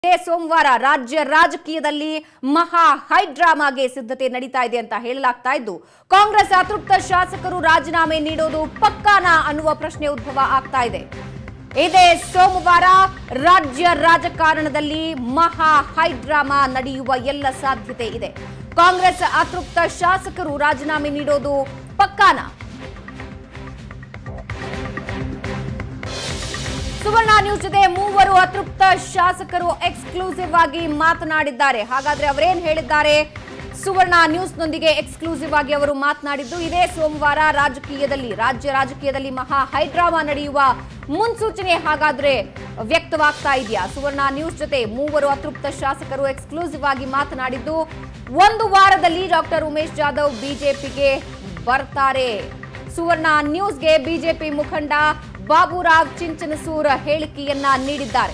ಇದೇ ಸೋಮವಾರ ರಾಜ್ಯ ರಾಜಕೀಯದಲ್ಲಿ ಮಹಾ ಹೈಡ್ರಾಮಾಗೆ ಸಿದ್ಧತೆ ನಡೀತಾ ಇದೆ ಅಂತ ಹೇಳಲಾಗ್ತಾ ಇದ್ದು ಕಾಂಗ್ರೆಸ್ ಅತೃಪ್ತ ಶಾಸಕರು ರಾಜೀನಾಮೆ ನೀಡೋದು ಪಕ್ಕಾನ ಅನ್ನುವ ಪ್ರಶ್ನೆ ಉದ್ಭವ ಆಗ್ತಾ ಇದೆ ಇದೇ ಸೋಮವಾರ ರಾಜ್ಯ ರಾಜಕಾರಣದಲ್ಲಿ ಮಹಾ ಹೈಡ್ರಾಮಾ ನಡೆಯುವ ಎಲ್ಲ ಸಾಧ್ಯತೆ ಇದೆ ಕಾಂಗ್ರೆಸ್ ಅತೃಪ್ತ ಶಾಸಕರು ರಾಜೀನಾಮೆ ನೀಡೋದು ಪಕ್ಕಾನ ಸುವರ್ಣ ನ್ಯೂಸ್ ಜೊತೆ ಮೂವರು ಅತೃಪ್ತ ಶಾಸಕರು ಎಕ್ಸ್ಕ್ಲೂಸಿವ್ ಆಗಿ ಮಾತನಾಡಿದ್ದಾರೆ ಹಾಗಾದ್ರೆ ಅವರೇನ್ ಹೇಳಿದ್ದಾರೆ ಸುವರ್ಣ ನ್ಯೂಸ್ನೊಂದಿಗೆ ಎಕ್ಸ್ಕ್ಲೂಸಿವ್ ಆಗಿ ಅವರು ಮಾತನಾಡಿದ್ದು ಇದೇ ಸೋಮವಾರ ರಾಜಕೀಯದಲ್ಲಿ ರಾಜ್ಯ ರಾಜಕೀಯದಲ್ಲಿ ಮಹಾ ಹೈಡ್ರಾಮಾ ನಡೆಯುವ ಮುನ್ಸೂಚನೆ ಹಾಗಾದ್ರೆ ವ್ಯಕ್ತವಾಗ್ತಾ ಇದೆಯಾ ಸುವರ್ಣ ನ್ಯೂಸ್ ಜೊತೆ ಮೂವರು ಅತೃಪ್ತ ಶಾಸಕರು ಎಕ್ಸ್ಕ್ಲೂಸಿವ್ ಆಗಿ ಮಾತನಾಡಿದ್ದು ಒಂದು ವಾರದಲ್ಲಿ ಡಾಕ್ಟರ್ ಉಮೇಶ್ ಜಾಧವ್ ಬಿಜೆಪಿಗೆ ಬರ್ತಾರೆ ಸುವರ್ಣ ನ್ಯೂಸ್ಗೆ ಬಿಜೆಪಿ ಮುಖಂಡ ಬಾಬುರಾವ್ ಚಿಂಚನಸೂರ ಹೇಳಿಕೆಯನ್ನ ನೀಡಿದ್ದಾರೆ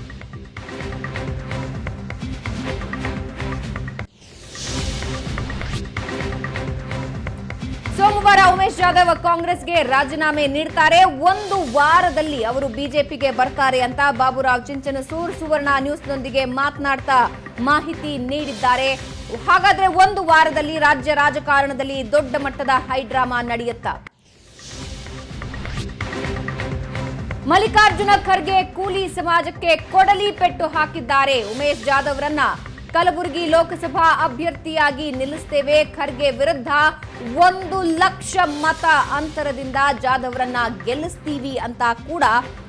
ಸೋಮವಾರ ಉಮೇಶ್ ಜಾಧವ್ ಕಾಂಗ್ರೆಸ್ಗೆ ರಾಜೀನಾಮೆ ನೀಡ್ತಾರೆ ಒಂದು ವಾರದಲ್ಲಿ ಅವರು ಬಿಜೆಪಿಗೆ ಬರ್ತಾರೆ ಅಂತ ಬಾಬುರಾವ್ ಚಿಂಚನಸೂರ್ ಸುವರ್ಣ ನ್ಯೂಸ್ನೊಂದಿಗೆ ಮಾತನಾಡ್ತಾ ಮಾಹಿತಿ ನೀಡಿದ್ದಾರೆ ಹಾಗಾದ್ರೆ ಒಂದು ವಾರದಲ್ಲಿ ರಾಜ್ಯ ರಾಜಕಾರಣದಲ್ಲಿ ದೊಡ್ಡ ಮಟ್ಟದ ಹೈಡ್ರಾಮಾ ನಡೆಯುತ್ತಾ ಮಲ್ಲಿಕಾರ್ಜುನ ಖರ್ಗೆ ಕೂಲಿ ಸಮಾಜಕ್ಕೆ ಕೊಡಲಿ ಪೆಟ್ಟು ಹಾಕಿದ್ದಾರೆ ಉಮೇಶ್ ಜಾಧವ್ರನ್ನ ಕಲಬುರಗಿ ಲೋಕಸಭಾ ಅಭ್ಯರ್ಥಿಯಾಗಿ ನಿಲ್ಲಿಸ್ತೇವೆ ಖರ್ಗೆ ವಿರುದ್ಧ ಒಂದು ಲಕ್ಷ ಮತ ಅಂತರದಿಂದ ಜಾಧವ್ರನ್ನ ಗೆಲ್ಲಿಸ್ತೀವಿ ಅಂತ ಕೂಡ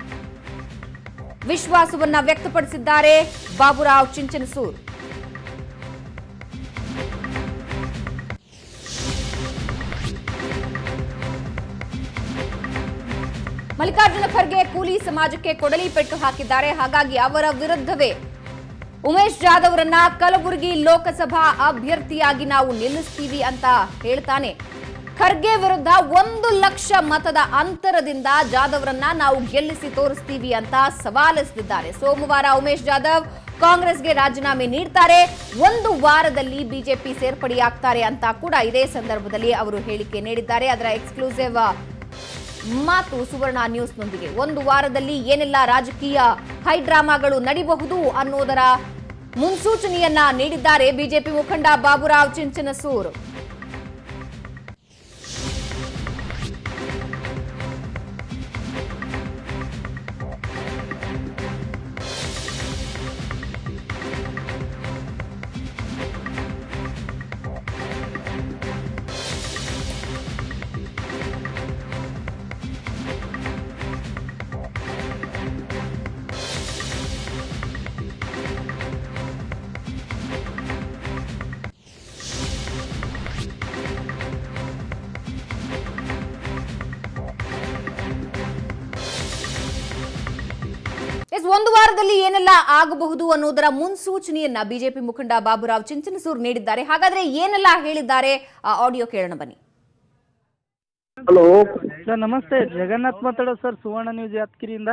ವಿಶ್ವಾಸವನ್ನ ವ್ಯಕ್ತಪಡಿಸಿದ್ದಾರೆ ಬಾಬುರಾವ್ ಚಿಂಚನಸೂರ್ ಮಲ್ಲಿಕಾರ್ಜುನ ಖರ್ಗೆ ಕೂಲಿ ಸಮಾಜಕ್ಕೆ ಕೊಡಲಿ ಪೆಟ್ಟು ಹಾಕಿದ್ದಾರೆ ಹಾಗಾಗಿ ಅವರ ವಿರುದ್ಧವೇ ಉಮೇಶ್ ಜಾಧವ್ರನ್ನ ಕಲಬುರಗಿ ಲೋಕಸಭಾ ಅಭ್ಯರ್ಥಿಯಾಗಿ ನಾವು ನಿಲ್ಲಿಸ್ತೀವಿ ಅಂತ ಹೇಳ್ತಾನೆ ಖರ್ಗೆ ವಿರುದ್ಧ ಒಂದು ಲಕ್ಷ ಮತದ ಅಂತರದಿಂದ ಜಾಧವ್ರನ್ನ ನಾವು ಗೆಲ್ಲಿಸಿ ತೋರಿಸ್ತೀವಿ ಅಂತ ಸವಾಲಿಸುತ್ತಿದ್ದಾರೆ ಸೋಮವಾರ ಉಮೇಶ್ ಜಾಧವ್ ಕಾಂಗ್ರೆಸ್ಗೆ ರಾಜೀನಾಮೆ ನೀಡ್ತಾರೆ ಒಂದು ವಾರದಲ್ಲಿ ಬಿಜೆಪಿ ಸೇರ್ಪಡೆಯಾಗ್ತಾರೆ ಅಂತ ಕೂಡ ಇದೇ ಸಂದರ್ಭದಲ್ಲಿ ಅವರು ಹೇಳಿಕೆ ನೀಡಿದ್ದಾರೆ ಅದರ ಎಕ್ಸ್ಕ್ಲೂಸಿವ್ ಮಾತು ಸುವರ್ಣ ನ್ಯೂಸ್ನೊಂದಿಗೆ ಒಂದು ವಾರದಲ್ಲಿ ಏನೆಲ್ಲ ರಾಜಕೀಯ ಹೈಡ್ರಾಮಾಗಳು ನಡಿಬಹುದು ಅನ್ನೋದರ ಮುನ್ಸೂಚನೆಯನ್ನ ನೀಡಿದ್ದಾರೆ ಬಿಜೆಪಿ ಮುಖಂಡ ಬಾಬುರಾವ್ ಚಿಂಚನಸೂರ್ ಎಸ್ ಒಂದು ವಾರದಲ್ಲಿ ಏನೆಲ್ಲ ಆಗಬಹುದು ಅನ್ನೋದರ ಮುನ್ಸೂಚನೆಯನ್ನ ಬಿಜೆಪಿ ಮುಖಂಡ ಬಾಬುರಾವ್ ಚಿಂಚನಸೂರ್ ನೀಡಿದ್ದಾರೆ ಹಾಗಾದ್ರೆ ಏನೆಲ್ಲ ಹೇಳಿದ್ದಾರೆ ಆ ಆಡಿಯೋ ಕೇಳೋಣ ಬನ್ನಿ ಹಲೋ ಸರ್ ನಮಸ್ತೆ ಜಗನ್ನಾಥ್ ಮಾತಾಡೋದು ಸರ್ ಸುವರ್ಣ ನ್ಯೂಸ್ ಯಾದಗಿರಿಯಿಂದ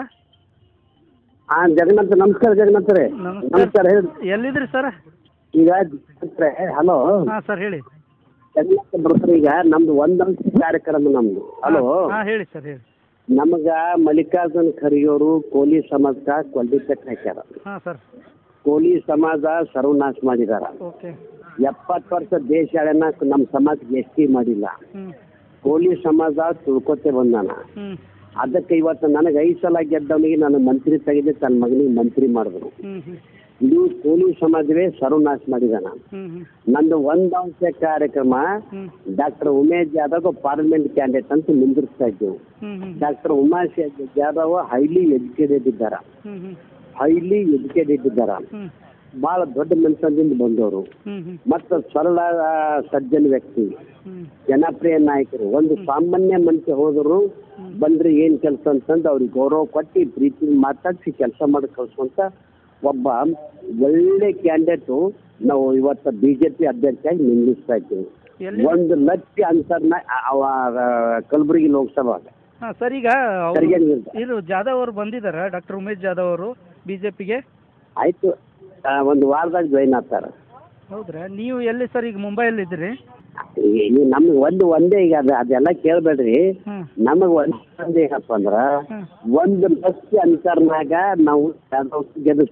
ಹಾ ಜಗನ್ನಾಥ ನಮಸ್ಕಾರ ಜಗನ್ನಾಥರೇ ನಮಸ್ಕಾರ ಹೇಳಿ ಎಲ್ಲಿದ್ರಿ ಸರ್ ಈಗ ಜಗನ್ನಾಥರೇ ಹಲೋ ಹಾಂ ಸರ್ ಹೇಳಿ ಜಗನ್ನಾಥ ಬರ್ತಾರೆ ಈಗ ನಮ್ದು ಒಂದು ಅಂಶ ಕಾರ್ಯಕ್ರಮ ನಮ್ದು ಹಲೋ ಹಾಂ ಹೇಳಿ ಸರ್ ಹೇಳಿ ನಮಗ ಮಲ್ಲಿಕಾರ್ಜುನ್ ಖರ್ಗೆಯವರು ಕೋಲಿ ಸಮಾಜಕ್ಕ ಕೊಲ್ಲಿ ಪೆಟ್ಟು ಹಾಕ್ಯಾರ ಹಾಂ ಸರ್ ಕೋಲಿ ಸಮಾಜ ಸರ್ವನಾಶ ಮಾಡಿದಾರ ಓಕೆ ಎಪ್ಪತ್ತು ವರ್ಷ ದೇಶ ಆಳ್ಯಾನ ನಮ್ಮ ಸಮಾಜಕ್ಕೆ ಎಸ್ ಟಿ ಮಾಡಿಲ್ಲ ಹ್ಞೂ ಕೋಲಿ ಸಮಾಜ ತುಳ್ಕೊತೆ ಬಂದಾನ ಹ್ಞೂ ಅದಕ್ಕೆ ಇವತ್ತು ನನಗೆ ಐದು ಸಲ ಗೆದ್ದವನಿಗೆ ನಾನು ಮಂತ್ರಿ ತೆಗೆದು ತನ್ನ ಮಗನಿಗೆ ಮಂತ್ರಿ ಮಾಡಿದ್ರು ಹ್ಞೂ ಹ್ಞೂ ಇದು ಕೋಲಿ ಸಮಾಜವೇ ಸರ್ವನಾಶ ಮಾಡಿದಾನ ಹ್ಞೂ ಹ್ಞೂ ನಂದು ಒಂದು ಅಂಶ ಕಾರ್ಯಕ್ರಮ ಹ್ಞೂ doctor Umesh Jadhav parliament candidate ಅಂತ ನಿಂದಿರ್ಸ್ತಾ ಇದ್ದೆವು ಹ್ಞೂ ಹ್ಞೂ doctor Umesh Jadhav highly educated ಇದ್ದಾರ ಹ್ಞೂ ಹ್ಞೂ ಹೈಲಿ ಎಜುಕೇಟೆಡ್ ಇದ್ದಾರ ಹ್ಞೂ ಬಹಳ ದೊಡ್ಡ ಮನುಷ್ಯದಿಂದ ಬಂದವರು ಹ್ಞೂ ಹ್ಞೂ ಮತ್ತು ಸರಳ ಆ, ಸಜ್ಜನ ವ್ಯಕ್ತಿ ಹ್ಞೂ ಜನಪ್ರಿಯ ನಾಯಕರು ಒಂದು ಸಾಮಾನ್ಯ ಮನುಷ್ಯ ಹೋದರು ಬಂದ್ರೆ ಏನ್ ಕೆಲಸ ಅಂತಂದು ಅವ್ರಿಗೆ ಗೌರವ ಕೊಟ್ಟು ಪ್ರೀತಿ ಮಾತಾಡಿಸಿ ಕೆಲಸ ಮಾಡಿ ಕಳ್ಸುವಂತ ಒಬ್ಬ ಒಳ್ಳೆ ಕ್ಯಾಂಡಿಡೇಟು ನಾವು ಇವತ್ತು ಬಿಜೆಪಿ ಅಭ್ಯರ್ಥಿಯಾಗಿ ನಿಲ್ಲಿಸ್ತಾ ಇದ್ದೀವಿ ಎಲ್ಲಿ ಒಂದು ಲಕ್ಷ ಅಂತರ್ನ ಅವ ಕಲಬುರಗಿ ಲೋಕಸಭಾ ಹಾಂ ಸರ್ ಈಗ ಅವ್ರು- ಖರ್ಗೆ ವಿರುದ್ಧ. ಇದು ಜಾಧವ್ ಅವರು ಬಂದಿದ್ದಾರೆ ಡಾಕ್ಟರ್ ಉಮೇಶ್ ಜಾಧವ್ ಅವರು ಬಿ ಜೆ ಪಿಗೆ ಆಯ್ತು ಆ, ಒಂದು ವಾರದಾಗ ಜಾಯಿನ್ ಆಗ್ತಾರ ಹೌದ್ರಾ ನೀವು ಎಲ್ಲಿ ಸರ್ ಈಗ ಮುಂಬೈಯಲ್ಲಿದ್ದೀರಿ ಈ ನಮ್ಗೆ ಒಂದು ಒಂದೇ ಈಗ ಅದ ಅದೆಲ್ಲ ಕೇಳ್ಬೇಡ್ರಿ ಹ್ಞೂ ನಮಗ್ ಒಂದ್ ಒಂದ್ ಏನಪ್ಪ ಅಂದ್ರ ಹ್ಮ್. ಒಂದು ಲಕ್ಷ ಅಂತರ್ನಾಗ ನಾವು ಗೆಲ್ಲಿಸ್ತೇವೆ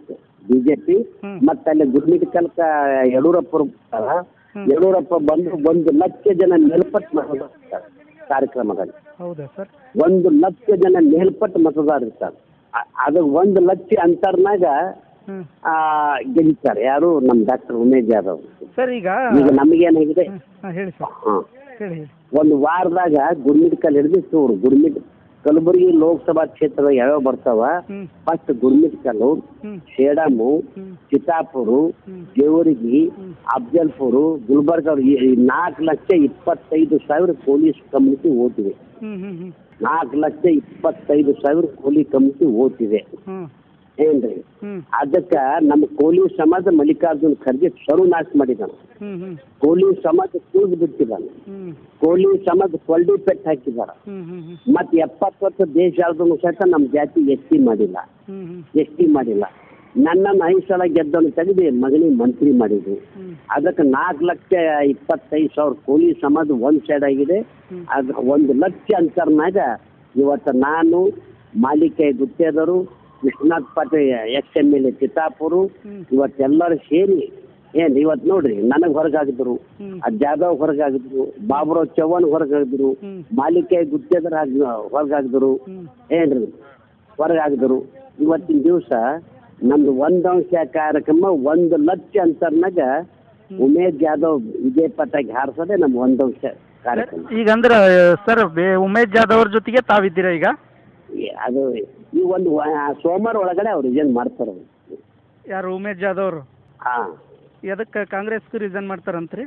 ಬಿಜೆಪಿ ಹ್ಮ್. ಮತ್ತೆ ಅಲ್ಲಿ ಗುಡ್ಮಿಟ್ಕಲ್ಕ ಯಡಿಯೂರಪ್ಪರು ಬರ್ತಾರ ಹ್ಮ್. ಯಡಿಯೂರಪ್ಪ ಬಂದು ಒಂದು ಲಕ್ಷ ಜನ ಮೇಲ್ಪಟ್ಟು ಮತದಾರ ಇರ್ತಾರೆ ಕಾರ್ಯಕ್ರಮದಲ್ಲಿ ಹೌದಾ ಸರ್ ಒಂದು ಲಕ್ಷ ಜನ ಮೇಲ್ಪಟ್ಟು ಮತದಾರ ಇರ್ತಾರೆ ಅ- ಅದು ಒಂದು ಲಕ್ಷ ಅಂತರ್ನಾಗ ಹ್ಞೂ ಆ, ಗೆಲ್ತಾರೆ ಯಾರು ನಮ್ಮ ಡಾಕ್ಟರ್ ಉಮೇಶ್ ಜಾಧವ್ ಸರ್ ಈಗ ಈಗ ನಮಗೇನಾಗಿದೆ ಹಾಂ ಹೇಳಿ ಸರ್ ಹಾಂ ಹೇಳಿ ಹೇಳಿ ಒಂದು ವಾರದಾಗ ಗುರ್ಮಿಟ್ಕಲ್ ಹಿಡಿದು ಸೂರು ಗುರ್ಮಿಟ್ ಕಲಬುರಗಿ ಲೋಕಸಭಾ ಕ್ಷೇತ್ರ ಯಾವ್ಯಾವ ಬರ್ತಾವ ಹ್ಞೂ ಫಸ್ಟ್ ಗುರ್ಮಿಟ್ಕಲ್ಲು ಹ್ಞೂ ಸೇಡಮು ಹ್ಞೂ ಚಿತ್ತಾಪುರು ಹ್ಮ್. ಜೇವರ್ಗಿ ಅಫ್ಜಲ್ಪುರು ಗುಲ್ಬರ್ಗ ಈ ಈ ನಾಲ್ಕು ಲಕ್ಷ ಇಪ್ಪತ್ತೈದು ಸಾವಿರ ಪೊಲೀಸ್ ಕಮ್ಯುನಿಟಿ ಓದಿವೆ ಹ್ಞೂ ಹ್ಞೂ ಹ್ಞೂ ನಾಲ್ಕು ಲಕ್ಷ ಇಪ್ಪತ್ತೈದು ಸಾವಿರ ಪೊಲೀಸ್ ಕಮ್ಯುನಿಟಿ ಓದಿವೆ ಹ್ಞೂ ಏನ್ರಿ ಹ್ಞೂ ಅದಕ್ಕೆ ನಮ್ಮ ಕೋಲಿ ಸಮಾಜ ಮಲ್ಲಿಕಾರ್ಜುನ್ ಖರ್ಗೆ ಸರ್ವನಾಶ ಮಾಡಿದಾನೆ ಹ್ಞೂ ಹ್ಞೂ ಕೋಲಿ ಸಮಾಜ ಕೂಗಿ ಬಿಟ್ಟಿದ್ದಾನೆ ಹ್ಞೂ ಕೋಲಿ ಸಮಾಜ ಕೊಳ್ಳಿ ಪೆಟ್ಟು ಹಾಕಿದ್ದಾರೆ ಹ್ಞೂ ಹ್ಞೂ ಹ್ಞೂ ಮತ್ತೆ ಎಪ್ಪತ್ತು ವರ್ಷ ದೇಶ ಆಳ್ದನು ಸಹಿತ ನಮ್ಮ ಜಾತಿ ಎಸ್ ಟಿ ಮಾಡಿಲ್ಲ ಹ್ಞೂ ಹ್ಞೂ ಎಸ್ ಟಿ ಮಾಡಿಲ್ಲ ನನ್ನನ್ನು ಐದು ಸಲ ಗೆದ್ದವನು ತೆಗೆದು ಮಗನಿಗೆ ಮಂತ್ರಿ ಮಾಡಿದ್ರು ಹ್ಞೂ ಅದಕ್ಕೆ ನಾಲ್ಕು ಲಕ್ಷ ಇಪ್ಪತ್ತೈದು ಸಾವಿರ ಕೂಲಿ ಸಮಾಜ ಒಂದು ಸೈಡ್ ಆಗಿದೆ ಹ್ಮ್. ಅದು ಒಂದು ಲಕ್ಷ ಅಂತರ್ನಾಗ ಇವತ್ತು ನಾನು ಮಾಲಿಕೆ ಗುತ್ತೇದರು Vishwanath Patil ex M L A Chittapur ಹ್ಮ್. ಇವತ್ತೆಲ್ಲರೂ ಸೇರಿ ಏನು ಇವತ್ತು ನೋಡ್ರಿ ನನಗೆ ಹೊರಗಾಗಿದ್ರು ಹ್ಮ್. ಆ ಜಾಧವ್ ಹೊರಗಾಗಿದ್ರು ಬಾಬುರಾವ್ ಚವ್ಹಾಣ್ ಹೊರಗಾಗಿದ್ರು ಹ್ಮ್. ಮಾಲಿಕೆ ಗುತ್ತೇದರ್ ಆಗ್ ಹೊರಗಾಗಿದ್ರು ಹ್ಞೂ ಏನ್ರಿ ಹೊರಗಾಗಿದ್ರು ಇವತ್ತಿನ ದಿವಸ ನಮ್ದು ಒಂದು ಅಂಶ ಕಾರ್ಯಕ್ರಮ ಒಂದು ಲಕ್ಷ ಅಂತರ್ನಾಗ ಉಮೇಶ್ ಜಾಧವ್ ವಿಜಯ ಪತಾಗಿ ಹಾರಿಸೋದೇ ನಮ್ಮ ಒಂದು ಅಂಶ ಕಾರ್ಯಕ್ರಮ ಈಗ ಅಂದ್ರೆ ಸರ್ ಬೇ ಉಮೇಶ್ ಜಾಧವ್ ಅವ್ರ ಜೊತೆಗೆ ತಾವಿದ್ದೀರಾ ಈಗ ಈ ಅದು ಈ ಒಂದು ವ- ಸೋಮವಾರ ಒಳಗಡೆ ಅವ್ರು ರಿಸೈನ್ ಮಾಡ್ತಾರೆ ಅವ್ರು. ಯಾರು ಉಮೇಶ್ ಜಾಧವ್ ಅವರು ಹಾ ಎದಕ್ಕೆ ಕಾಂಗ್ರೆಸ್ಗೆ ರಿಸೈನ್ ಮಾಡ್ತಾರಂತ್ರಿ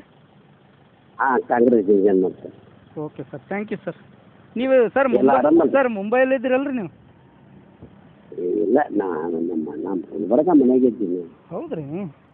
ಹಾ ಕಾಂಗ್ರೆಸ್ ರಿಸೈನ್ ಮಾಡ್ತಾರೆ okay sir thank you sir ನೀವು ಸರ್ ಎಲ್ಲ ಆರಾಮಲ್ಲ? ಸರ್ ಮುಂಬೈಲಿ ಇದ್ದೀರಲ್ರಿ ನೀವು ಇಲ್ಲ ನಾ ನಮ್ಮ ನಮ್ಮ ಗುಲ್ಬರ್ಗ ಮನೆಗೆ ಇದ್ದೀನಿ ಹೌದ್ರಿ